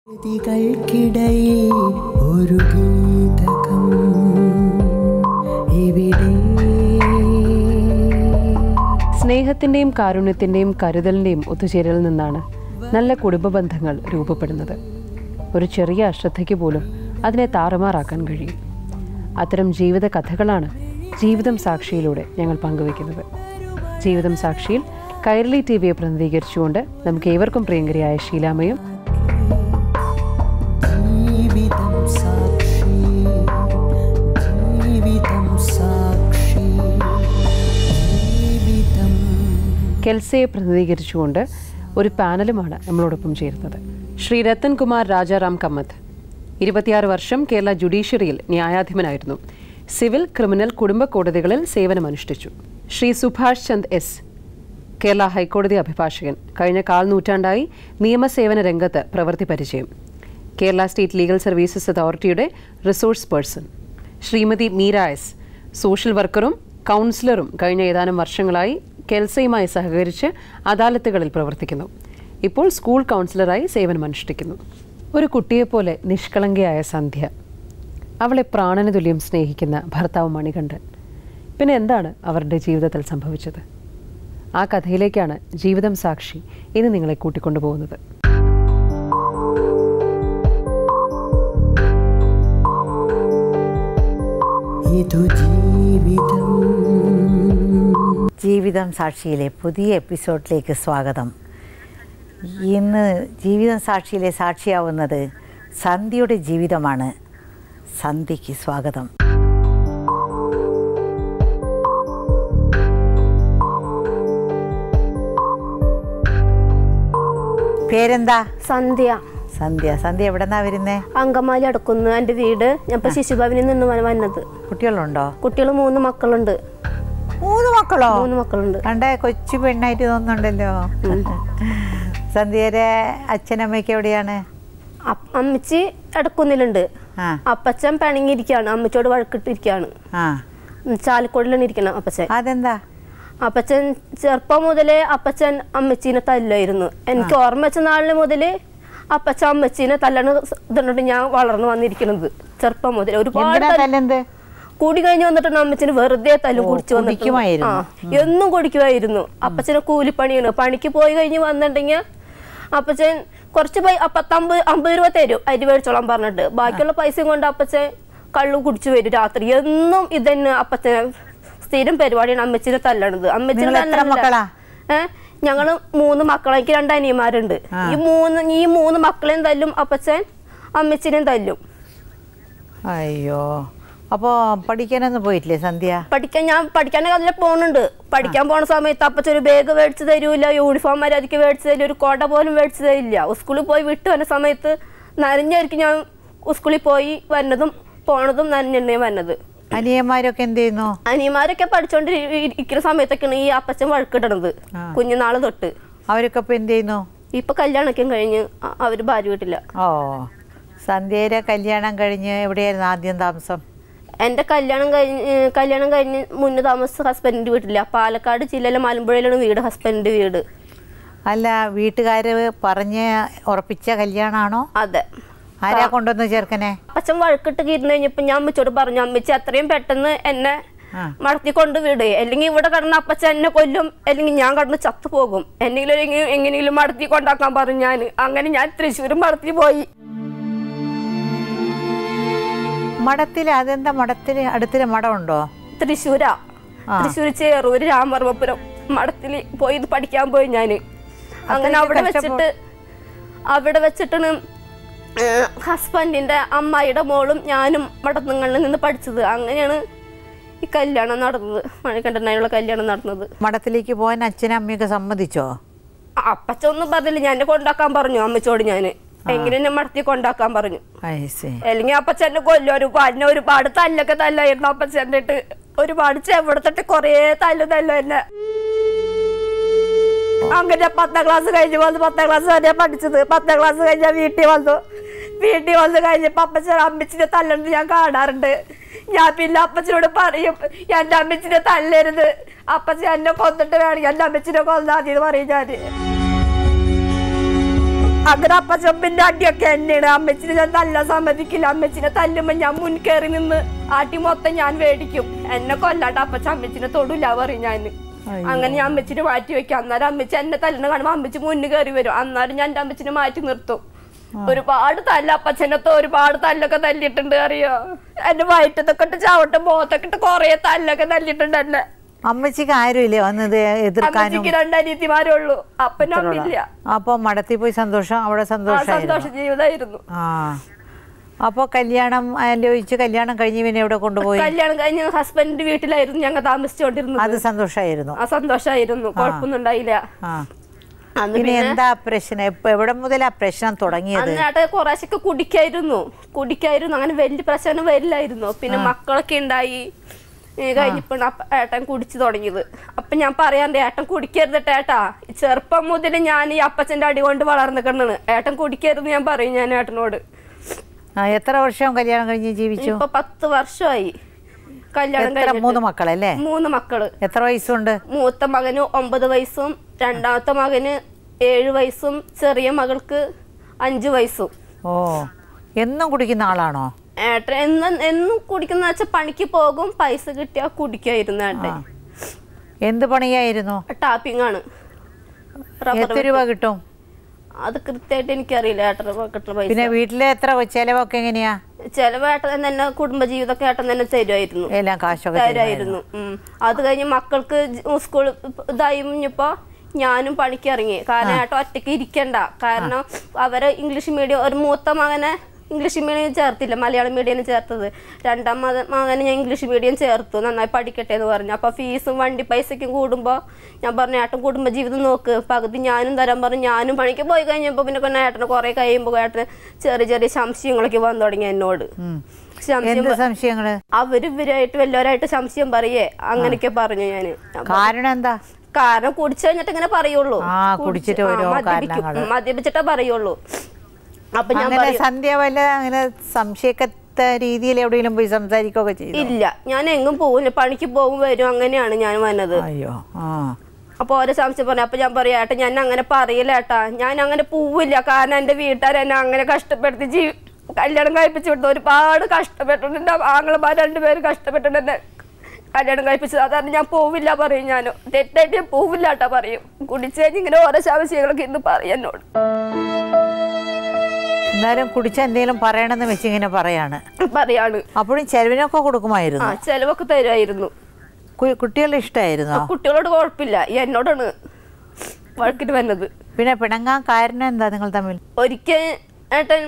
കൃതികൾക്കിടയിൽ ഒരു ഗീതകം ഇവിടെ സ്നേഹത്തിൻ്റെയും കാരുണ്യത്തിൻ്റെയും കരുതലിൻ്റെയും ഒത്തുചേരലിൽ നിന്നാണ് നല്ല കുടുംബ ബന്ധങ്ങൾ രൂപപ്പെടുന്നത് ഒരു ചെറിയ അശ്രദ്ധയ്ക്ക് പോലും അതിനെ താറുമാറാക്കാൻ കഴിയും അത്തരം ജീവിത കഥകളാണ് ജീവിതം സാക്ഷിയിലൂടെ ഞങ്ങൾ പങ്കുവയ്ക്കുന്നത് ജീവിതം സാക്ഷിയിൽ കൈരളി ടി വിയെ പ്രതിനിധീകരിച്ചുകൊണ്ട് നമുക്ക് ഏവർക്കും പ്രിയങ്കരിയായ ശീലാമയും ജീവിതം സാക്ഷി ജീവിതം സാക്ഷി ജീവിതം കെൽസയെ പ്രതിനിധീകരിച്ചുകൊണ്ട് ഒരു പാനലുമാണ് നമ്മളോടൊപ്പം ചേരുന്നത് ശ്രീ രത്തൻ കുമാർ രാജാറാം കമ്മത്ത് ഇരുപത്തിയാറ് വർഷം കേരള ജുഡീഷ്യറിയിൽ ന്യായാധിപനായിരുന്നു സിവിൽ ക്രിമിനൽ കുടുംബ കോടതികളിൽ സേവനമനുഷ്ഠിച്ചു ശ്രീ സുഭാഷ് ചന്ദ് എസ് കേരള ഹൈക്കോടതി അഭിഭാഷകൻ കഴിഞ്ഞ കാൽ നൂറ്റാണ്ടായി നിയമസേവന രംഗത്ത് പ്രവൃത്തി പരിചയം കേരള സ്റ്റേറ്റ് ലീഗൽ സർവീസസ് അതോറിറ്റിയുടെ resource person Shrimati Meera S social വർക്കറും കൗൺസിലറും കഴിഞ്ഞ ഏതാനും വർഷങ്ങളായി കെൽസയുമായി സഹകരിച്ച് അദാലത്തുകളിൽ പ്രവർത്തിക്കുന്നു ഇപ്പോൾ സ്കൂൾ കൗൺസിലറായി സേവനമനുഷ്ഠിക്കുന്നു ഒരു കുട്ടിയെപ്പോലെ നിഷ്കളങ്കയായ സന്ധ്യ അവളെ പ്രാണന തുല്യം സ്നേഹിക്കുന്ന ഭർത്താവ് മണികണ്ഠൻ പിന്നെ എന്താണ് അവരുടെ ജീവിതത്തിൽ സംഭവിച്ചത് ആ കഥയിലേക്കാണ് ജീവിതം സാക്ഷി ഇന്ന് നിങ്ങളെ കൂട്ടിക്കൊണ്ടുപോകുന്നത് ഇതു ജീവിതം ജീവിതം സാക്ഷിയിലെ പുതിയ എപ്പിസോഡിലേക്ക് സ്വാഗതം ഇന്ന് ജീവിതം സാക്ഷിയിലെ സാക്ഷിയാവുന്നത് സന്ധ്യയുടെ ജീവിതമാണ് സന്ധ്യയ്ക്ക് സ്വാഗതം പേരെന്താ സന്ധ്യ സന്ധ്യ സന്ധ്യ എവിടെന്നാ വരുന്നേ അങ്കമാലി അടക്കുന്നു എൻ്റെ വീട് ഞാൻ ഇപ്പൊ ശിശുഭവനിൽ നിന്ന് വ- വന്നത് കുട്ടികളുണ്ടോ കുട്ടികൾ മൂന്ന് മക്കളുണ്ട് മൂന്ന് മക്കളോ മൂന്ന് മക്കളുണ്ട് കണ്ടേ കൊച്ചു പെണ്ണായിട്ട് തോന്നുന്നുണ്ടല്ലോ സന്ധ്യയുടെ അച്ഛനമ്മയ്ക്ക് എവിടെയാണ് അപ്പ- അമ്മച്ചി അടക്കുന്നിലുണ്ട് ആ അപ്പച്ചൻ പിണങ്ങിയിരിക്കുകയാണ് അമ്മച്ചോട് വഴക്കിട്ടിരിക്കുകയാണ് ആ ഉം, ചാലക്കുടിലാണ് ഇരിക്കണം അപ്പച്ചൻ അതെന്താ അപ്പച്ചൻ ചെറുപ്പം മുതലേ അപ്പച്ചൻ അമ്മച്ചീനെ തല്ലായിരുന്നു എനിക്ക് ഓർമ്മ വെച്ച നാളിന് മുതല് അപ്പച്ചൻ അമ്മച്ചീനെ തല്ലണ ഇതുകൊണ്ട് ഞാൻ വളർന്നു വന്നിരിക്കുന്നത് ചെറുപ്പം മുതൽ ഒരുപാട് എന്തിനാ തല്ല്- തല്ലെന്ത് കൂടി കഴിഞ്ഞ് വന്നിട്ടുണ്ട് അമ്മച്ചന് വെറുതെ തല്ലും ഓ, കുടിച്ചു വന്നിട്ട് കുടിക്കുമായിരുന്നു. ആ എന്നും കുടിക്കുമായിരുന്നു അപ്പച്ചന് കൂലിപ്പണിയാണ് പണിക്ക് പോയി കഴിഞ്ഞ് വന്നിട്ടുണ്ടെങ്കിൽ അപ്പച്ചൻ കുറച്ച് പൈ പത്തമ്പത് അമ്പത് രൂപ തരും അരി മേടിച്ചോളാൻ പറഞ്ഞിട്ട് ബാക്കിയുള്ള പൈസയും കൊണ്ട് അപ്പച്ചൻ കള്ളു കുടിച്ചു വരും രാത്രി എന്നും ഇതന്നെ അപ്പച്ചൻ സ്ഥിരം പരിപാടിയാണ് അമ്മച്ചിനെ തല്ലണത് അമ്മച്ചിനെ നിങ്ങൾ എത്ര തല്ലണല്ല. മക്കളാ? ഏ ഞങ്ങള് മൂന്ന് മക്കളെ എനിക്ക് രണ്ട് അനിയന്മാരുണ്ട് ആ. ഈ മൂന്ന് ഈ മൂന്ന് മക്കളെയും തല്ലും അപ്പച്ചൻ അമ്മച്ചിനെയും തല്ലും അയ്യോ അപ്പോ പഠിക്കാനൊന്നും പോയിട്ടില്ലേ സന്ധ്യ പഠിക്കാൻ ഞാൻ പഠിക്കാൻ അതിലെ പോകുന്നുണ്ട് പഠിക്കാൻ പോണ സമയത്ത് അപ്പച്ച ഒരു ബാഗ് മേടിച്ച് തരൂല യൂണിഫോം മര്യാദയ്ക്ക് മേടിച്ച് തരില്ല ഒരു കോട്ട പോലും മേടിച്ച് തരില്ല സ്കൂളിൽ പോയി വിട്ട് വന്ന സമയത്ത് നനഞ്ഞായിരിക്കും ഞാൻ സ്കൂളിൽ പോയി വരുന്നതും പോണതും നനഞ്ഞെണ്ണേ വരുന്നത് അനിയന്മാരൊക്കെ എന്ത് ചെയ്യുന്നു അനിയന്മാരൊക്കെ പഠിച്ചോണ്ട് ഇരി- ഇരി- ഇരിക്കുന്ന സമയത്തൊക്കെയാണ് ഈ അപ്പച്ചൻ വഴക്കിടണത് ആ. കുഞ്ഞുനാള് തൊട്ട് അവരൊക്കെ ഇപ്പൊ എന്ത് ചെയ്യുന്നു ഇപ്പൊ കല്യാണമൊക്കെ കഴിഞ്ഞ് അ- അവര് ഭാര്യ വീട്ടില്ല ഓ സന്ധ്യയുടെ കല്യാണം കഴിഞ്ഞ് എവിടെയായിരുന്നു ആദ്യം താമസം എന്റെ കല്യാണം കഴിഞ്ഞ് ഏ, കല്യാണം കഴിഞ്ഞ് മുന്നേ താമസിച്ച ഹസ്ബൻഡിന്റെ വീട്ടില്ല പാലക്കാട് ജില്ലയിലെ മലമ്പുഴയിലാണ് വീട് ഹസ്ബൻഡിന്റെ വീട് അല്ല വീട്ടുകാര് പറഞ്ഞ് ഉറപ്പിച്ച കല്യാണാണോ അതെ ആരാ കൊണ്ടുവന്നു ചേർക്കനെ അച്ഛൻ വഴക്കിട്ട് ഇരുന്ന് കഴിഞ്ഞപ്പോ ഞാൻ അമ്മച്ചോട് പറഞ്ഞു അമ്മച്ചി അത്രയും പെട്ടെന്ന് എന്നെ ആ. മടത്തി കൊണ്ട് വിട് അല്ലെങ്കിൽ ഇവിടെ കിടന്ന അപ്പച്ചൻ എന്നെ കൊല്ലും അല്ലെങ്കിൽ ഞാൻ കിടന്ന് ചത്തു പോകും എന്നെങ്കിലും എങ്ങനെ- എങ്ങനെയെങ്കിലും മടത്തി കൊണ്ടാക്കാൻ പറഞ്ഞു ഞാൻ അങ്ങനെ ഞാൻ തൃശ്ശൂർ മടത്തി പോയി മഠത്തില് അതെന്താ മഠത്തില് അടുത്തില് മഠമുണ്ടോ തൃശ്ശൂരാ ആ. തൃശ്ശൂർ ചേറൂര് രാമവർമ്മപുരം മഠത്തിൽ പോയി ഇത് പഠിക്കാൻ പോയി ഞാൻ അങ്ങനെ അത്രയ്ക്ക് അവിടെ കഷ്ടപ്പെ- വെച്ചിട്ട് അവിടെ വെച്ചിട്ടാണ് ഹസ്ബൻഡിന്റെ അമ്മായിയുടെ മോളും ഞാനും മടത്തുങ്ങളിൽ നിന്ന് പഠിച്ചത് അങ്ങനെയാണ് ഈ കല്യാണം നടന്നത് മണികണ്ഠനായുള്ള കല്യാണം നടന്നത് മഠത്തിലേക്ക് പോകാൻ അച്ഛനും അമ്മയൊക്കെ സമ്മതിച്ചോ അപ്പച്ച ഒന്നും പറഞ്ഞില്ല ഞാൻ എന്നെ കൊണ്ടാക്കാൻ പറഞ്ഞു അമ്മച്ചോട് ഞാൻ എങ്ങനെ എന്നെ മടത്തി കൊണ്ടാക്കാൻ പറഞ്ഞു ഐസേ അല്ലെങ്കിൽ അപ്പച്ചന്റെ കൊല്ലം ഒരുപാട് എന്നെ ഒരുപാട് തല്ലൊക്കെ തല്ലായിരുന്നു അപ്പച്ചന്റെ ഇട്ട് ഒരുപാട് ചെവിടത്തിട്ട് കൊറേ തല്ലു തല്ലു എന്നെ അങ്ങനെ പത്താം ക്ലാസ് കഴിഞ്ഞ് വന്ന് പത്താം ക്ലാസ് വരെ പഠിച്ചത് പത്താം ക്ലാസ് കഴിഞ്ഞ വീട്ടിൽ വന്നു വീട്ടിൽ വന്ന് കഴിഞ്ഞപ്പോ അപ്പച്ചൻ അമ്മച്ചിനെ തല്ലുന്നത് ഞാൻ കാണാറുണ്ട് ഞാൻ പിന്നെ അപ്പച്ചനോട് പറയും എന്റെ അമ്മച്ചിനെ തല്ലരുത് അപ്പച്ചൻ എന്നെ കൊന്നിട്ട് വേണമെങ്കിൽ എന്റെ അമ്മച്ചിനെ കൊന്നാ മതി എന്ന് പറയും ഞാൻ അങ്ങനെ അപ്പച്ചൻ പിന്നെ അടിയൊക്കെ എന്നെയാണ് അമ്മച്ചിനെ ഞാൻ തല്ല സമ്മതിക്കില്ല അമ്മച്ചിനെ തല്ലുമ്പോ ഞാൻ മുൻകയറി നിന്ന് ആട്ടി മൊത്തം ഞാൻ മേടിക്കും എന്നെ കൊല്ലാണ്ട് അപ്പച്ച അമ്മച്ചിനെ തൊടില്ല പറയും ഞാൻ അങ്ങനെ ഞാൻ അമ്മച്ചിനെ മാറ്റി വെക്കും അന്നേരം അമ്മച്ചി എന്നെ തല്ലുന്ന കാണുമ്പോ അമ്മച്ചി മുന്നിൽ കയറി വരും അന്നേരം ഞാൻ എന്റെ അമ്മച്ചിനെ മാറ്റി നിർത്തും ഒരുപാട് തല്ല അപ്പച്ചനത്തെ ഒരുപാട് തല്ലൊക്കെ തല്ലിയിട്ടുണ്ട് അറിയോ എന്റെ വയറ്റത്തൊക്കെ ഇട്ട് ചവിട്ട് മുഖത്തൊക്കെ ഇട്ട് കൊറേ തല്ലൊക്കെ തല്ലിയിട്ടുണ്ട് എന്നെ അമ്മച്ചിക്ക് ആരുമില്ലേ വന്നത് എതിർക്കാനും അമ്മച്ചിക്ക് രണ്ട് അനിയത്തിമാരേ ഉള്ളൂ അപ്പനും അമ്മില്ല അപ്പൊ മടത്തി പോയി സന്തോഷം അവിടെ ആ സന്തോഷമായിരുന്നു സന്തോഷ ജീവിതമായിരുന്നു ആ അപ്പോൾ കല്യാണം ആലോചിച്ച് കല്യാണം കഴിഞ്ഞ് പിന്നെ എവിടെ കൊണ്ടുപോയി കല്യാണം കഴിഞ്ഞ് ഹസ്ബൻഡിന്റെ വീട്ടിലായിരുന്നു ഞങ്ങൾ താമസിച്ചുകൊണ്ടിരുന്നത് അത് സന്തോഷമായിരുന്നു ആ സന്തോഷമായിരുന്നു കുഴപ്പമൊന്നും ഉണ്ടായില്ല ആ അന്ന് പിന്നെ പിന്നെ എന്താ പ്രശ്നം ഇപ്പൊ എവിടെ മുതലാ പ്രശ്നം തുടങ്ങിയത് അന്ന് ഏട്ടൻ കുറേശ്ശൊക്കെ കുടിക്കായിരുന്നു കുടിക്കായിരുന്നു അങ്ങനെ വലിയ പ്രശ്നം വരില്ലായിരുന്നു പിന്നെ മക്കളൊക്കെ ഉണ്ടായി ഏ, കഴിഞ്ഞപ്പോഴാണ് അപ്പ- ഏട്ടൻ കുടിച്ചു തുടങ്ങിയത് അപ്പൊ ഞാൻ പറയാണ്ട് ഏട്ടൻ കുടിക്കരുത് ഏട്ടാ ചെറുപ്പം മുതൽ ഞാൻ ഈ അപ്പച്ചന്റെ അടി കൊണ്ട് വളർന്നിക്കണാണ് ഏട്ടൻ കുടിക്കരുത് ഞാൻ പറയും ഞാൻ ഏട്ടനോട് ആ, എത്ര വർഷം കല്യാണം കഴിഞ്ഞ് ജീവിച്ചു ഇപ്പൊ പത്ത് വർഷമായി കല്യാണം എത്ര കഴിഞ്ഞിട്ട് മൂന്ന് മക്കളല്ലേ മൂന്ന് മക്കള് എത്ര വയസ്സുണ്ട് മൂത്ത മകന് ഒമ്പത് വയസ്സും രണ്ടാമത്തെ മകന് ഏഴ് വയസ്സും ചെറിയ മകൾക്ക് അഞ്ച് വയസ്സും ഓ എന്നും കുടിക്കുന്ന ആളാണോ ഏട്ടൻ എന്നും എന്നും കുടിക്കുന്ന വെച്ചാൽ പണിക്ക് പോകും പൈസ കിട്ടിയാൽ കുടിക്കായിരുന്നു ഏട്ടൻ എന്ത് പണിയായിരുന്നു ടാപ്പിംഗ് ആണ് റബ്ബർ എത്ര രൂപ കിട്ടും അത് കൃത്യമായിട്ട് എനിക്കറിയില്ല ഏട്ടൻ കിട്ടുന്ന പൈസ പിന്നെ വീട്ടിലെ എത്ര ചെലവൊക്കെ എങ്ങനെയാ ചിലവ് ഏട്ടൻ തന്നെ കുടുംബജീവിതമൊക്കെ ഏട്ടൻ തന്നെ തരുമായിരുന്നു എല്ലാം കാശൊക്കെ തരുമായിരുന്നു. തരുമായിരുന്നു ഉം. അത് കഴിഞ്ഞ് മക്കൾക്ക് സ്കൂൾ ഇതായി കഴിഞ്ഞപ്പോ ഞാനും പണിക്ക് ഇറങ്ങി കാരണം ഏട്ടൻ ഒറ്റയ്ക്ക് ഇരിക്കണ്ട കാരണം അവരെ ഇംഗ്ലീഷ് മീഡിയം ഒരു മൂത്ത മകനെ ഇംഗ്ലീഷ് മീഡിയം ചേർത്തില്ല മലയാളം മീഡിയം ചേർത്തത് രണ്ടാം മത- മകനെ ഞാൻ ഇംഗ്ലീഷ് മീഡിയം ചേർത്തു നന്നായി പഠിക്കട്ടെ എന്ന് പറഞ്ഞു അപ്പോൾ ഫീസും വണ്ടി പൈസയ്ക്കും കൂടുമ്പോൾ ഞാൻ പറഞ്ഞു ഏട്ടൻ കുടുംബജീവിതം നോക്ക് പകുതി ഞാനും തരാൻ പറഞ്ഞു ഞാനും പണിക്ക് പോയി കഴിഞ്ഞപ്പോൾ പിന്നെ പിന്നെ ഏട്ടന് കുറേ കഴിയുമ്പോൾ ഏട്ടന് ചെറിയ ചെറിയ സംശയങ്ങളൊക്കെ വന്നു തുടങ്ങി എന്നോട് സംശയം എന്ത് സംശയങ്ങള് അവര് ഇവരായിട്ട് വല്ലവരായിട്ട് സംശയം പറയേ അങ്ങനെയൊക്കെ പറഞ്ഞു ഞാന് കാരണം എന്താ കാരണം കുടിച്ചു കഴിഞ്ഞിട്ട് ഇങ്ങനെ പറയുള്ളൂ ആ, കുടിച്ച്- കുടിച്ചിട്ട് ആ, ഓരോ മദ്യപിക്കും. കാരണങ്ങള്. മദ്യപിച്ചിട്ടേ പറയുള്ളൂ അപ്പൊ ഞാൻ അങ്ങനെ പറയും സന്ധ്യ വല്ല അങ്ങനെ സംശയക്കത്ത രീതിയിൽ എവിടെയെങ്കിലും പോയി സംസാരിക്കുകയൊക്കെ ചെയ്തു ഇല്ല ഞാൻ എങ്ങും പോകില്ല പണിക്ക് പോകും വരും അങ്ങനെയാണ് ഞാൻ വന്നത് അയ്യോ ആ അപ്പൊ ഓരോ സംശയം പറഞ്ഞു അപ്പൊ ഞാൻ പറയാം ഏട്ടാ ഞാൻ അങ്ങനെ പറയില്ല ഏട്ടാ ഞാൻ അങ്ങനെ പോവില്ല കാരണം എന്റെ വീട്ടുകാർ എന്നെ അങ്ങനെ കഷ്ടപ്പെടുത്തി ജീവി കല്യാണം കഴിപ്പിച്ചു വിട്ടു ഒരുപാട് കഷ്ടപ്പെട്ടിട്ടുണ്ട് എന്റെ ആങ്ങളമാർ രണ്ടുപേരും കഷ്ടപ്പെട്ടിട്ടുണ്ട് എന്നെ കല്യാണം കഴിപ്പിച്ചത് അതാണ് ഞാൻ പോവില്ല പറയും ഞാൻ തെറ്റായിട്ട് ഞാൻ പോവില്ല ഏട്ടാ പറയും കുടിച്ചു കഴിഞ്ഞ് ഇങ്ങനെ ഓരോ സംശയങ്ങളൊക്കെ ഇന്ന് പറയും എന്നോട് എന്നാലും കുടിച്ച എന്തെങ്കിലും പറയണമെന്ന് വെച്ച് ഇങ്ങനെ പറയാണ് പറയാണ് അപ്പോഴും ചെലവിനൊക്കെ ആ കൊടുക്കുമായിരുന്നു ചെലവൊക്കെ തരുമായിരുന്നു കു- കുട്ടികളുടെ ഇഷ്ടമായിരുന്നോ കുട്ടികളോട് കുഴപ്പമില്ല ഈ എന്നോടാണ് വഴക്കിട്ട് വന്നത് പിന്നെ പിണങ്ങാൻ കാരണം എന്താ നിങ്ങൾ തമ്മിൽ ഒരിക്കൽ ഏട്ടൻ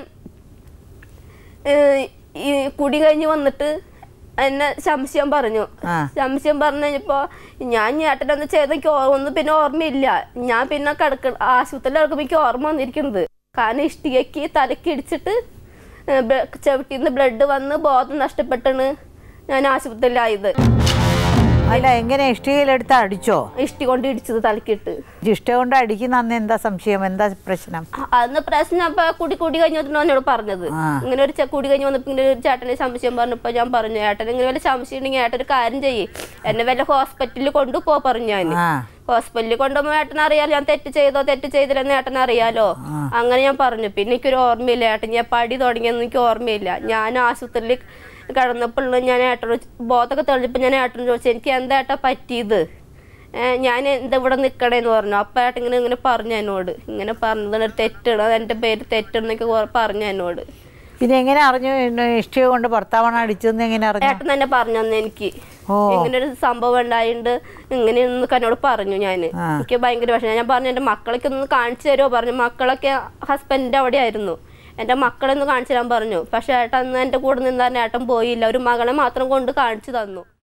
ഏഹ്, ഈ കുടി കഴിഞ്ഞ് വന്നിട്ട് എന്നെ സംശയം പറഞ്ഞു ആ. സംശയം പറഞ്ഞു കഴിഞ്ഞപ്പോ ഞാൻ ഈ ഏട്ടനൊന്ന് ചെയ്ത എനിക്ക് ഓ- ഒന്നും പിന്നെ ഓർമ്മയില്ല ഞാൻ പിന്നെ കിടക്ക ആശുപത്രിയിൽ കിടക്കുമ്പോൾ എനിക്ക് ഓർമ്മ വന്നിരിക്കുന്നത് കാരണം ഇഷ്ടികയ്ക്ക് തലക്ക് ഇടിച്ചിട്ട് ചവിട്ടിൽ നിന്ന് ബ്ലഡ് വന്ന് ബോധം നഷ്ടപ്പെട്ടാണ് ഞാൻ ആശുപത്രിയിലായത് അല്ല എങ്ങനെ ഇഷ്ടികയിലെടുത്ത് അടിച്ചോ ഇഷ്ടി കൊണ്ട് ഇടിച്ചത് തലക്കിട്ട് ഇഷ്ട കൊണ്ട് അടിക്കുന്ന അന്ന് എന്താ സംശയം എന്താ പ്രശ്നം അന്ന് പ്രശ്നം അപ്പൊ കുടി കുടി കഴിഞ്ഞ എന്നോട് പറഞ്ഞത് ആ. ഇങ്ങനെ ഒരു ചെ- കുടി കഴിഞ്ഞ് വന്നപ്പോ ഇങ്ങനെ ഒരു ചേട്ടനെ സംശയം പറഞ്ഞപ്പോ ഞാൻ പറഞ്ഞു ഏട്ടൻ ഇങ്ങനെ വല്ല സംശയം ഉണ്ടെങ്കിൽ ഏട്ടൻ ഒരു കാര്യം ചെയ്യേ എന്നെ വല്ല ഹോസ്പിറ്റലിൽ കൊണ്ടുപോ പറഞ്ഞു ഞാൻ ആ ഹോസ്പിറ്റലിൽ കൊണ്ടുപോകുമ്പോൾ ഏട്ടൻ അറിയാലോ ഞാൻ തെറ്റ് ചെയ്തോ തെറ്റ് ചെയ്തില്ലെന്ന് ഏട്ടൻ അറിയാലോ അങ്ങനെ ഞാൻ പറഞ്ഞു പിന്നെ എനിക്കൊരു ഓർമ്മയില്ല ഏട്ടൻ ഞാൻ പടി തുടങ്ങിയെന്ന് എനിക്ക് ഓർമ്മയില്ല ഞാൻ ആശുപത്രിയിൽ കിടന്നപ്പോൾ ഞാൻ ഏട്ടനോട് ബോധമൊക്കെ തെളിഞ്ഞപ്പോൾ ഞാൻ ഏട്ടനോട് ചോദിച്ചു എനിക്ക് എന്താ ഏട്ടാ പറ്റിയത് ഏഹ് ഞാൻ എന്താ ഇവിടെ നിൽക്കണേന്ന് പറഞ്ഞു അപ്പം ഏട്ടൻ ഇങ്ങനെ ഇങ്ങനെ പറഞ്ഞു എന്നോട് ഇങ്ങനെ പറഞ്ഞത് തെറ്റാണ് അത് എൻ്റെ പേര് തെറ്റാണെന്നൊക്കെ കുറെ പറഞ്ഞു എന്നോട് പിന്നെ എങ്ങനെ അറിഞ്ഞു ഇന്ന് ഇഷ്ടിക കൊണ്ട് ഭർത്താവാണ് അടിച്ചതെന്ന് എങ്ങനെ അറിഞ്ഞു ഏട്ടൻ തന്നെ പറഞ്ഞു തന്നെ എനിക്ക് ഓ. ഇങ്ങനെ ഒരു സംഭവം ഉണ്ടായിട്ടുണ്ട് ഇങ്ങനെ എന്നൊക്കെ എന്നോട് പറഞ്ഞു ഞാൻ ആ. എനിക്ക് ഭയങ്കര വിഷമം ഞാൻ പറഞ്ഞു എൻ്റെ മക്കളൊക്കെ ഒന്ന് കാണിച്ചു തരുമോ പറഞ്ഞു മക്കളൊക്കെ ഹസ്ബൻഡിൻ്റെ അവിടെ ആയിരുന്നു എൻ്റെ മക്കളെ ഒന്ന് കാണിച്ചു തരാൻ പറഞ്ഞു പക്ഷേ ഏട്ടൻ അന്ന് എൻ്റെ കൂടെ നിന്നാൽ ഏട്ടൻ പോയില്ല ഒരു മകളെ മാത്രം കൊണ്ട് കാണിച്ചു തന്നു